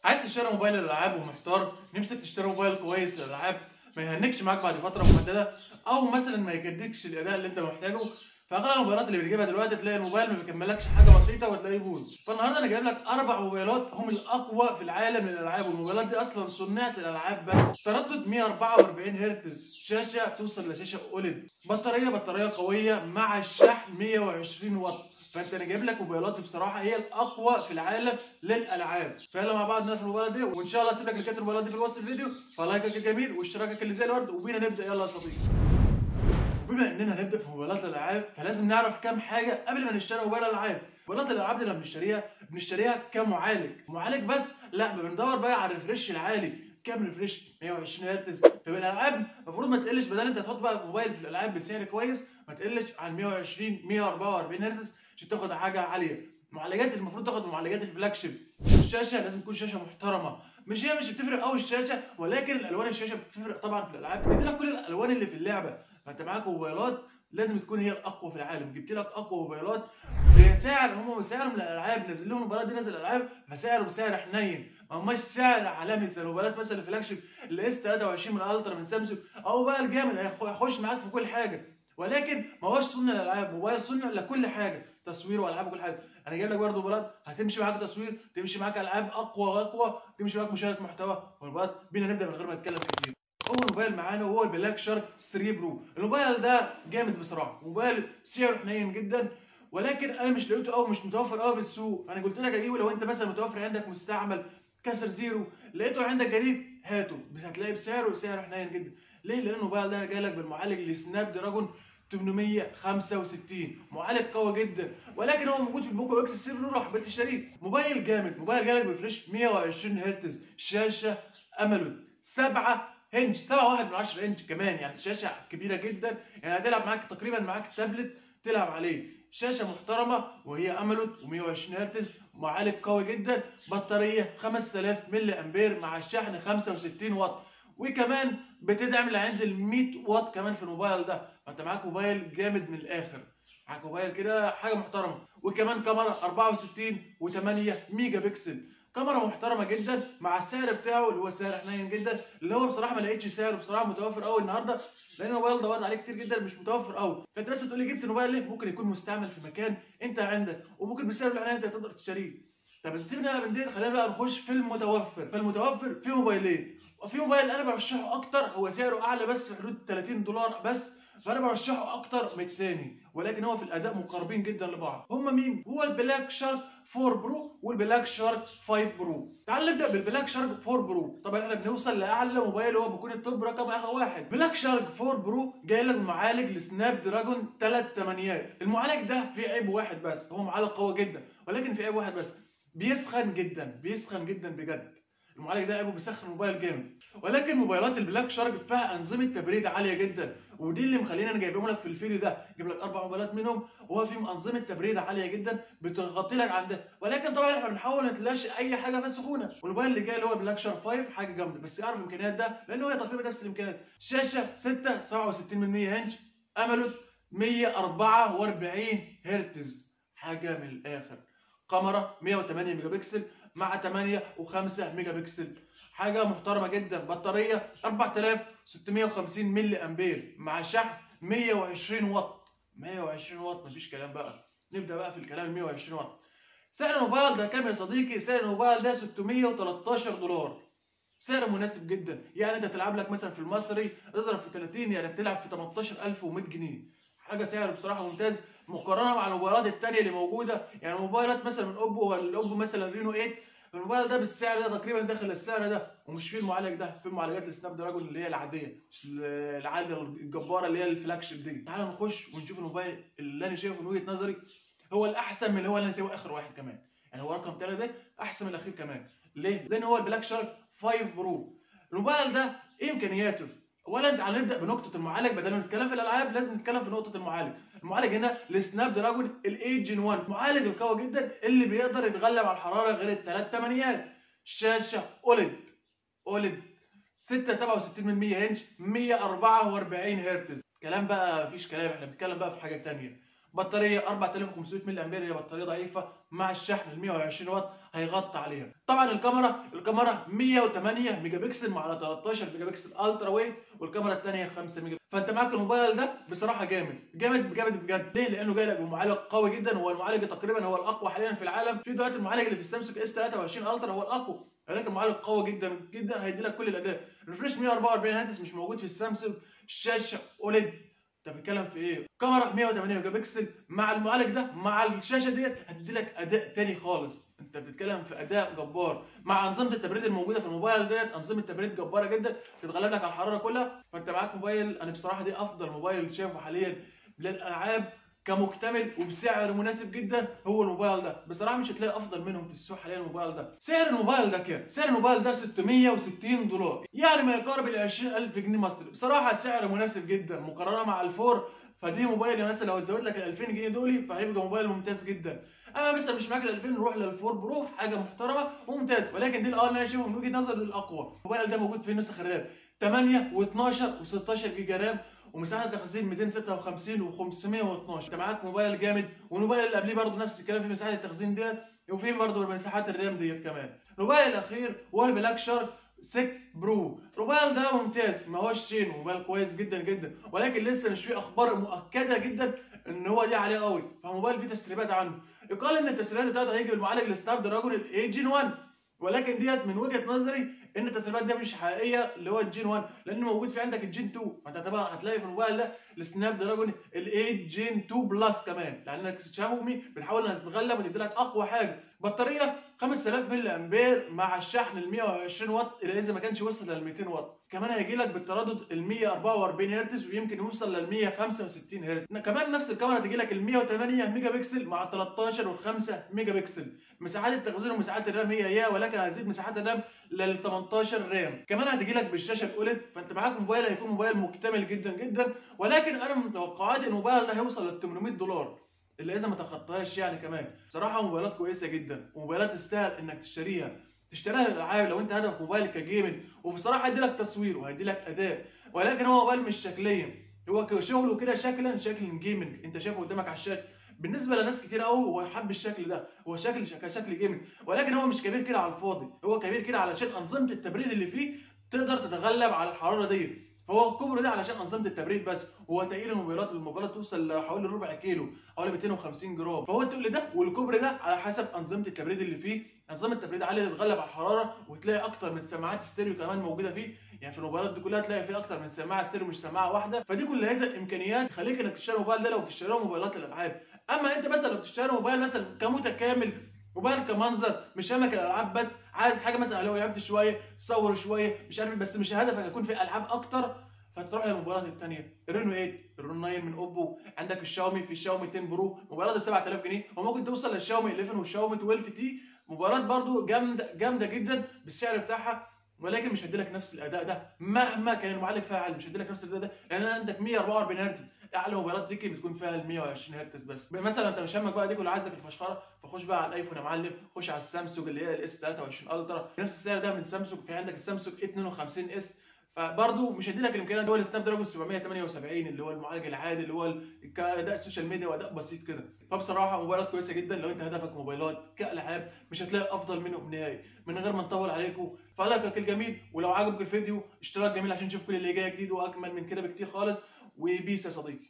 عايز تشتري موبايل للالعاب ومحتار نفسك تشتري موبايل كويس للالعاب ما يهنكش معاك بعد فتره محدده او مثلا ما يجدكش الاداء اللي انت محتاجه فاغلب الموبايلات اللي بنجيبها دلوقتي تلاقي الموبايل ما بيكملكش حاجه بسيطه وتلاقيه يبوظ فالنهارده انا جايب لك اربع موبايلات هم الاقوى في العالم للالعاب والموبايلات دي اصلا صنعت للالعاب بس تردد 144 هرتز شاشه توصل لشاشه اوليد بطاريه بطاريه قويه مع الشحن 120 واط فانت انا جايب لك موبايلات بصراحه هي الاقوى في العالم للالعاب فيلا مع بعض نقفل الموبايلات دي وان شاء الله اسيب لك لينكات الموبايلات دي في وسط الفيديو فلايكك الجميل واشتراكك اللي زي الورد وبينا نبدا يلا يا صديقي بما اننا هنبدا في موبايلات الالعاب فلازم نعرف كام حاجه قبل ما نشتري موبايل الالعاب موبايلات الالعاب دي لما بنشتريها بنشتريها كمعالج معالج بس لا بندور بقى على الريفرش العالي كام ريفرش 120 هرتز فبقى الالعاب المفروض ما تقلش بدل انت تحط بقى موبايل في الالعاب بسعر كويس ما تقلش عن 120 144 هرتز عشان تاخد حاجه عاليه معالجات المفروض تاخد معالجات الفلاج شيب الشاشه لازم تكون شاشه محترمه مش هي مش بتفرق قوي الشاشه ولكن الالوان الشاشه بتفرق طبعا في الالعاب بتدي لك كل الالوان اللي في اللعبه فانت معاك موبايلات لازم تكون هي الاقوى في العالم جبت لك اقوى موبايلات بسعر هم سعرهم للالعاب نزل لهم الموبايلات دي نزل الالعاب فسعره بسعر حنين ما هماش سعر عالمي زي الموبايلات مثلا الفلاج شيب الاس 23 من الترا من سامسونج او بقى الجامد هيخش معاك في كل حاجه ولكن ما هوش صنع للالعاب موبايل صنع لكل حاجه تصوير والعاب وكل حاجه انا جايب لك برضه موبايلات هتمشي معاك تصوير تمشي معاك العاب اقوى واقوى تمشي معاك مشاهده محتوى والموبايلات بينا نبدا من غير ما نتكلم كتير اول موبايل معانا وهو البلاك شارك 3 برو الموبايل ده جامد بصراحه موبايل سعره حنين جدا ولكن انا مش لقيته قوي مش متوفر قوي في السوق فانا قلت لك اجيبه لو انت مثلا متوفر عندك مستعمل كسر زيرو لقيته عندك جديد هاته بس هتلاقيه بسعره سعره حنين جدا ليه لان الموبايل ده جاي لك بالمعالج السناب دراجون 865 معالج قوي جدا ولكن هو موجود في البوكو اكس 3 برو لو حبيت تشتريه موبايل جامد موبايل جالك بفريش 120 هرتز شاشه اموليد 7 انش 7 واحد من 10 انش كمان يعني شاشه كبيره جدا يعني هتلعب معاك تقريبا معاك تابلت تلعب عليه شاشه محترمه وهي اموليد و120 هرتز معالج قوي جدا بطاريه 5000 ملي امبير مع الشحن 65 واط وكمان بتدعم لعند ال 100 واط كمان في الموبايل ده فانت معاك موبايل جامد من الاخر معاك موبايل كده حاجه محترمه وكمان كاميرا 64 و8 ميجا بكسل كاميرا محترمه جدا مع السعر بتاعه اللي هو سعر حنين جدا اللي هو بصراحه ما لقيتش سعره بصراحه متوفر قوي النهارده لان الموبايل دورت عليه كتير جدا مش متوفر قوي فانت بس تقول لي جبت الموبايل ليه ممكن يكون مستعمل في مكان انت عندك وممكن بسعر الحنين انت تقدر تشتريه طب نسيبنا بقى من دي خلينا بقى نخش في المتوفر فالمتوفر في موبايلين وفي موبايل انا برشحه اكتر هو سعره اعلى بس في حدود 30 دولار بس فانا برشحه اكتر من التاني ولكن هو في الاداء مقاربين جدا لبعض هما مين هو البلاك شارك 4 برو والبلاك شارك 5 برو تعال نبدا بالبلاك شارك 4 برو طبعا احنا بنوصل لاعلى موبايل هو بيكون التوب رقم اخر واحد بلاك شارك 4 برو جاي لك بمعالج السناب دراجون 3 ثمانيات المعالج ده فيه عيب واحد بس هو معالج قوي جدا ولكن فيه عيب واحد بس بيسخن جدا بيسخن جدا بجد المعالج ده عيبه بيسخن الموبايل جامد ولكن موبايلات البلاك شارك فيها انظمه تبريد عاليه جدا ودي اللي مخلينا انا جايبهم لك في الفيديو ده جايب لك اربع موبايلات منهم وهو فيهم انظمه تبريد عاليه جدا بتغطي لك عن ده ولكن طبعا احنا بنحاول نتلاشى اي حاجه فيها سخونه والموبايل اللي جاي اللي هو البلاك شارك 5 حاجه جامده بس اعرف الامكانيات ده لان هو تقريبا نفس الامكانيات شاشه 6 67 من 100 انش اموليد 144 هرتز حاجه من الاخر كاميرا 108 ميجا بكسل مع 8 و5 ميجا بكسل حاجه محترمه جدا بطاريه 4650 ملي امبير مع شحن 120 واط 120 واط مفيش كلام بقى نبدا بقى في الكلام ال 120 واط سعر الموبايل ده كام يا صديقي سعر الموبايل ده 613 دولار سعر مناسب جدا يعني انت تلعب لك مثلا في المصري تضرب في 30 يعني بتلعب في 18100 جنيه حاجه سعر بصراحه ممتاز مقارنه مع الموبايلات التانية اللي موجوده يعني موبايلات مثلا من اوبو ولا الاوبو مثلا رينو 8 الموبايل ده بالسعر ده تقريبا داخل السعر ده ومش فيه المعالج ده في معالجات السناب دراجون اللي هي العاديه مش العاليه الجباره اللي هي الفلاج شيب دي تعال نخش ونشوف الموبايل اللي انا شايفه من وجهه نظري هو الاحسن من اللي هو اللي انا سايبه اخر واحد كمان يعني هو رقم 3 ده احسن من الاخير كمان ليه؟ لان هو البلاك شارك 5 برو الموبايل ده ايه امكانياته؟ اولا تعال نبدا بنقطه المعالج بدل ما نتكلم في الالعاب لازم نتكلم في نقطه المعالج المعالج هنا السناب دراجون الاي جن 1 معالج القوي جدا اللي بيقدر يتغلب على الحراره غير الثلاث ثمانيات شاشه اوليد اوليد 6 67 من 100 انش 144 هرتز كلام بقى مفيش كلام احنا بنتكلم بقى في حاجه ثانيه بطاريه 4500 ملي امبير هي بطاريه ضعيفه مع الشحن ال 120 واط هيغطي عليها طبعا الكاميرا الكاميرا 108 ميجا بكسل مع 13 ميجا بكسل الترا ويت والكاميرا الثانيه 5 ميجا فانت معاك الموبايل ده بصراحه جامد جامد جامد بجد ليه لانه جاي لك بمعالج قوي جدا هو المعالج تقريبا هو الاقوى حاليا في العالم في دلوقتي المعالج اللي في السامسونج اس 23 الترا هو الاقوى ولكن معالج قوي جدا جدا هيدي لك كل الاداء ريفريش 144 هرتز مش موجود في السامسونج الشاشه اوليد انت بتتكلم في ايه؟ كاميرا 108 ميجا بكسل مع المعالج ده مع الشاشه ديت هتدي لك اداء تاني خالص انت بتتكلم في اداء جبار مع انظمه التبريد الموجوده في الموبايل ديت انظمه تبريد جباره جدا بتتغلب لك على الحراره كلها فانت معاك موبايل انا بصراحه دي افضل موبايل شايفه حاليا للالعاب كمكتمل وبسعر مناسب جدا هو الموبايل ده بصراحه مش هتلاقي افضل منهم في السوق حاليا الموبايل ده سعر الموبايل ده كام سعر الموبايل ده 660 دولار يعني ما يقارب ال 20000 جنيه مصري بصراحه سعر مناسب جدا مقارنه مع الفور فدي موبايل مثلا لو تزود لك ال 2000 جنيه دول فهيبقى موبايل ممتاز جدا اما مثلا مش معاك ال 2000 نروح للفور برو حاجه محترمه وممتاز ولكن دي الاه انا شايفه من وجهه نظري الاقوى الموبايل ده موجود في نسخ الرام 8 و12 و16 جيجا رام ومساحه التخزين 256 و512 انت معاك موبايل جامد والموبايل اللي قبليه برضه نفس الكلام في مساحه التخزين ديت وفي برضه مساحات الرام ديت كمان الموبايل الاخير هو البلاك شارك 6 برو الموبايل ده ممتاز ما هوش شين موبايل كويس جدا جدا ولكن لسه مش فيه اخبار مؤكده جدا ان هو دي عليه قوي فموبايل فيه تسريبات عنه يقال ان التسريبات بتاعته هيجي بالمعالج السناب دراجون الاي جين 1 ولكن ديت من وجهه نظري ان التسريبات دي مش حقيقيه اللي هو الجين 1 لان موجود في عندك الجين 2 فانت طبعا هتلاقي في الموبايل ده السناب دراجون ال8 جين 2 بلس كمان لانك شاومي بتحاول انها تتغلب وتدي لك اقوى حاجه بطاريه 5000 ملي امبير مع الشحن ال 120 واط الى اذا ما كانش وصل لل 200 واط كمان هيجي لك بالتردد ال 144 هرتز ويمكن يوصل لل 165 هرتز كمان نفس الكاميرا هتجي لك ال 108 ميجا بكسل مع 13 وال 5 ميجا بكسل مساحات التخزين ومساحات الرام هي هي ولكن هتزيد مساحات الرام لل 18 رام كمان هتجي لك بالشاشه الاولد فانت معاك موبايل هيكون موبايل مكتمل جدا جدا ولكن انا من توقعاتي الموبايل ده هيوصل لل 800 دولار اللي اذا ما تخطاهاش يعني كمان صراحه موبايلات كويسه جدا وموبايلات تستاهل انك تشتريها تشتريها للالعاب لو انت هدف موبايل كجيمنج وبصراحه هيدي لك تصوير وهيدي لك اداء ولكن هو موبايل مش شكليا هو شغله كده شكلا شكل جيمنج انت شايفه قدامك على الشاشه بالنسبه لناس كتير قوي هو حب الشكل ده هو شكل كشكل جيمنج ولكن هو مش كبير كده على الفاضي هو كبير كده علشان انظمه التبريد اللي فيه تقدر تتغلب على الحراره دي فهو الكبر ده علشان انظمه التبريد بس هو تقيل الموبايلات الموبايلات توصل لحوالي ربع كيلو حوالي 250 جرام فهو التقل ده والكبر ده على حسب انظمه التبريد اللي فيه انظمه التبريد عاليه تتغلب على الحراره وتلاقي اكتر من سماعات ستيريو كمان موجوده فيه يعني في الموبايلات دي كلها تلاقي فيه اكتر من سماعه ستيريو مش سماعه واحده فدي كلها امكانيات تخليك انك تشتري الموبايل ده لو بتشتري موبايلات الالعاب اما انت مثلا لو بتشتري موبايل مثلا كمتكامل موبايل كمنظر مش همك الالعاب بس عايز حاجه مثلا لو لعبت شويه تصور شويه مش عارف بس مش هدفك يكون في العاب اكتر فتروح للموبايلات الثانيه الرينو 8 الرينو 9 من اوبو عندك الشاومي في الشاومي 10 برو موبايلات ب 7000 جنيه وممكن توصل للشاومي 11 والشاومي 12 تي موبايلات برضو جامده جامده جدا بالسعر بتاعها ولكن مش هيدي لك نفس الاداء ده مهما كان المعالج فاعل مش هيدي لك نفس الاداء ده لان عندك 144 هرتز اعلى موبايلات ديكي بتكون فيها ال 120 هرتز بس مثلا انت مش همك بقى ديكي ولا عايزك الفشخره فخش بقى على الايفون يا معلم خش على السامسونج اللي هي الاس 23 الترا نفس السعر ده من سامسونج في عندك السامسونج 52 اس فبرضه مش هيدي لك الامكانيات هو السناب دراجون 778 اللي هو المعالج العادي اللي هو كاداء السوشيال ميديا واداء بسيط كده فبصراحه موبايلات كويسه جدا لو انت هدفك موبايلات كالعاب مش هتلاقي افضل منهم نهائي من غير ما نطول عليكم فعليك الجميل ولو عجبك الفيديو اشتراك جميل عشان تشوف كل اللي جاي جديد واجمل من كده بكتير خالص وبيس يا صديقي